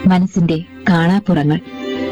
മനസ്സിന്റെ കാണാപ്പുറങ്ങൾ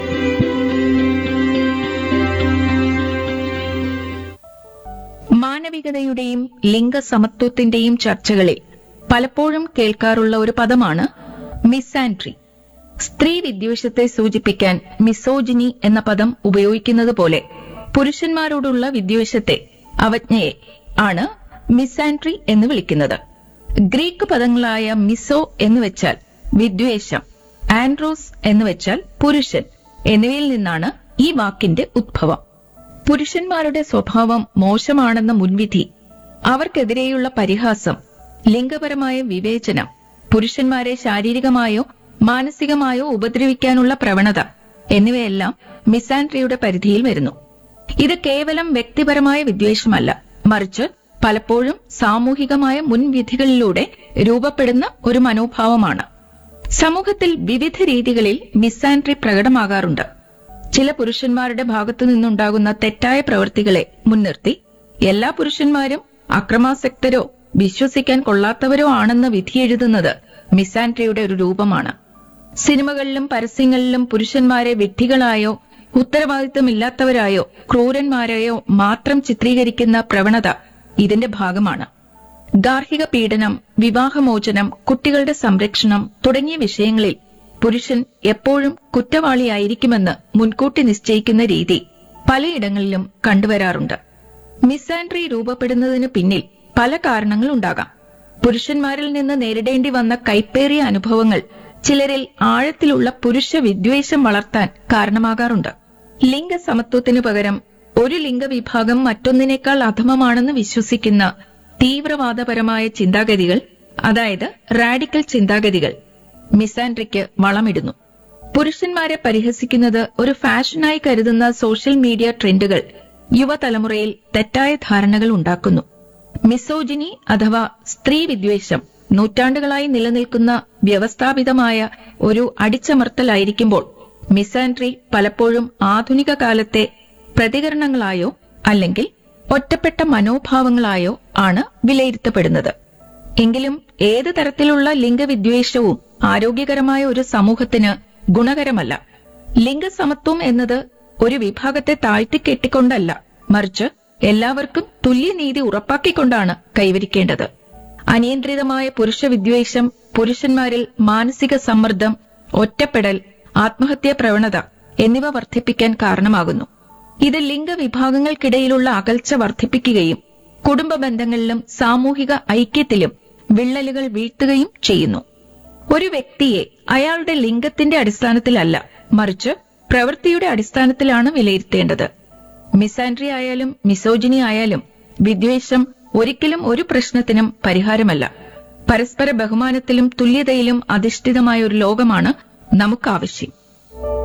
മാനവികതയുടെയും ലിംഗസമത്വത്തിന്റെയും ചർച്ചകളിൽ പലപ്പോഴും കേൾക്കാറുള്ള ഒരു പദമാണ് മിസാൻട്രി സ്ത്രീ വിദ്വേഷത്തെ സൂചിപ്പിക്കാൻ മിസോജിനി എന്ന പദം ഉപയോഗിക്കുന്നത് പോലെ പുരുഷന്മാരോടുള്ള വിദ്വേഷത്തെ അവജ്ഞയെ ആണ് മിസാൻട്രി എന്ന് വിളിക്കുന്നത് ഗ്രീക്ക് പദങ്ങളായ മിസോ എന്ന് വെച്ചാൽ വിദ്വേഷം ആൻഡ്രോസ് എന്ന് വെച്ചാൽ പുരുഷൻ എന്നിവയിൽ നിന്നാണ് ഈ വാക്കിന്റെ ഉദ്ഭവം പുരുഷന്മാരുടെ സ്വഭാവം മോശമാണെന്ന മുൻവിധി അവർക്കെതിരെയുള്ള പരിഹാസം ലിംഗപരമായ വിവേചനം പുരുഷന്മാരെ ശാരീരികമായോ മാനസികമായോ ഉപദ്രവിക്കാനുള്ള പ്രവണത എന്നിവയെല്ലാം മിസാൻട്രിയുടെ പരിധിയിൽ വരുന്നു ഇത് കേവലം വ്യക്തിപരമായ വിദ്വേഷമല്ല മറിച്ച് പലപ്പോഴും സാമൂഹികമായ മുൻവിധികളിലൂടെ രൂപപ്പെടുന്ന ഒരു മനോഭാവമാണ് സമൂഹത്തിൽ വിവിധ രീതികളിൽ മിസാൻട്രി പ്രകടമാകാറുണ്ട് ചില പുരുഷന്മാരുടെ ഭാഗത്തു നിന്നുണ്ടാകുന്ന തെറ്റായ പ്രവൃത്തികളെ മുൻനിർത്തി എല്ലാ പുരുഷന്മാരും അക്രമാസക്തരോ വിശ്വസിക്കാൻ കൊള്ളാത്തവരോ ആണെന്ന് വിധിയെഴുതുന്നത് മിസാൻട്രിയുടെ ഒരു രൂപമാണ് സിനിമകളിലും പരസ്യങ്ങളിലും പുരുഷന്മാരെ വിഡ്ഢികളായോ ഉത്തരവാദിത്തമില്ലാത്തവരായോ ക്രൂരന്മാരെയോ മാത്രം ചിത്രീകരിക്കുന്ന പ്രവണത ഇതിന്റെ ഭാഗമാണ് ഗാർഹിക പീഡനം വിവാഹമോചനം കുട്ടികളുടെ സംരക്ഷണം തുടങ്ങിയ വിഷയങ്ങളിൽ പുരുഷൻ എപ്പോഴും കുറ്റവാളിയായിരിക്കുമെന്ന് മുൻകൂട്ടി നിശ്ചയിക്കുന്ന രീതി പലയിടങ്ങളിലും കണ്ടുവരാറുണ്ട് മിസാൻട്രി രൂപപ്പെടുന്നതിന് പിന്നിൽ പല കാരണങ്ങളുണ്ടാകാം പുരുഷന്മാരിൽ നിന്ന് നേരിടേണ്ടി വന്ന കൈപ്പേറിയ അനുഭവങ്ങൾ ചിലരിൽ ആഴത്തിലുള്ള പുരുഷ വിദ്വേഷം വളർത്താൻ കാരണമാകാറുണ്ട് ലിംഗസമത്വത്തിനു പകരം ഒരു ലിംഗവിഭാഗം മറ്റൊന്നിനേക്കാൾ അധമമാണെന്ന് വിശ്വസിക്കുന്ന തീവ്രവാദപരമായ ചിന്താഗതികൾ അതായത് റാഡിക്കൽ ചിന്താഗതികൾ മിസാൻട്രിക്ക് വളമിടുന്നു പുരുഷന്മാരെ പരിഹസിക്കുന്നത് ഒരു ഫാഷനായി കരുതുന്ന സോഷ്യൽ മീഡിയ ട്രെൻഡുകൾ യുവതലമുറയിൽ തെറ്റായ ധാരണകൾ ഉണ്ടാക്കുന്നു മിസോജിനി അഥവാ സ്ത്രീ വിദ്വേഷം നൂറ്റാണ്ടുകളായി നിലനിൽക്കുന്ന വ്യവസ്ഥാപിതമായ ഒരു അടിച്ചമർത്തലായിരിക്കുമ്പോൾ മിസാൻട്രി പലപ്പോഴും ആധുനിക കാലത്തെ പ്രതികരണങ്ങളായോ അല്ലെങ്കിൽ ഒറ്റപ്പെട്ട മനോഭാവങ്ങളായോ ആണ് വിലയിരുത്തപ്പെടുന്നത് എങ്കിലും ഏത് തരത്തിലുള്ള ലിംഗവിദ്വേഷവും ആരോഗ്യകരമായ ഒരു സമൂഹത്തിന് ഗുണകരമല്ല ലിംഗസമത്വം എന്നത് ഒരു വിഭാഗത്തെ താഴ്ത്തിക്കെട്ടിക്കൊണ്ടല്ല മറിച്ച് എല്ലാവർക്കും തുല്യനീതി ഉറപ്പാക്കിക്കൊണ്ടാണ് കൈവരിക്കേണ്ടത് അനിയന്ത്രിതമായ പുരുഷ വിദ്വേഷം പുരുഷന്മാരിൽ മാനസിക സമ്മർദ്ദം ഒറ്റപ്പെടൽ ആത്മഹത്യാ പ്രവണത എന്നിവ വർദ്ധിപ്പിക്കാൻ കാരണമാകുന്നു ഇത് ലിംഗവിഭാഗങ്ങൾക്കിടയിലുള്ള അകൽച്ച വർദ്ധിപ്പിക്കുകയും കുടുംബ ബന്ധങ്ങളിലും സാമൂഹിക ഐക്യത്തിലും വിള്ളലുകൾ വീഴ്ത്തുകയും ചെയ്യുന്നു ഒരു വ്യക്തിയെ അയാളുടെ ലിംഗത്തിന്റെ അടിസ്ഥാനത്തിലല്ല മറിച്ച് പ്രവൃത്തിയുടെ അടിസ്ഥാനത്തിലാണ് വിലയിരുത്തേണ്ടത് മിസാൻട്രി ആയാലും മിസോജിനി ആയാലും വിദ്വേഷം ഒരിക്കലും ഒരു പ്രശ്നത്തിനും പരിഹാരമല്ല പരസ്പര ബഹുമാനത്തിലും തുല്യതയിലും അധിഷ്ഠിതമായ ഒരു ലോകമാണ് നമുക്കാവശ്യം